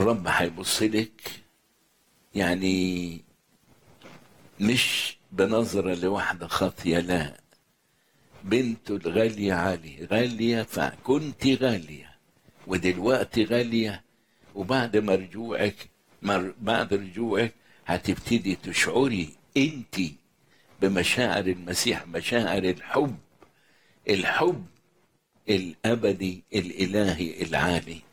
الرب هيبص لك يعني مش بنظرة لواحدة خاطية لا بنته الغالية علي غالية فكنت غالية ودلوقتي غالية وبعد ما رجوعك مر بعد رجوعك هتبتدي تشعري انت بمشاعر المسيح مشاعر الحب الحب الابدي الالهي العالي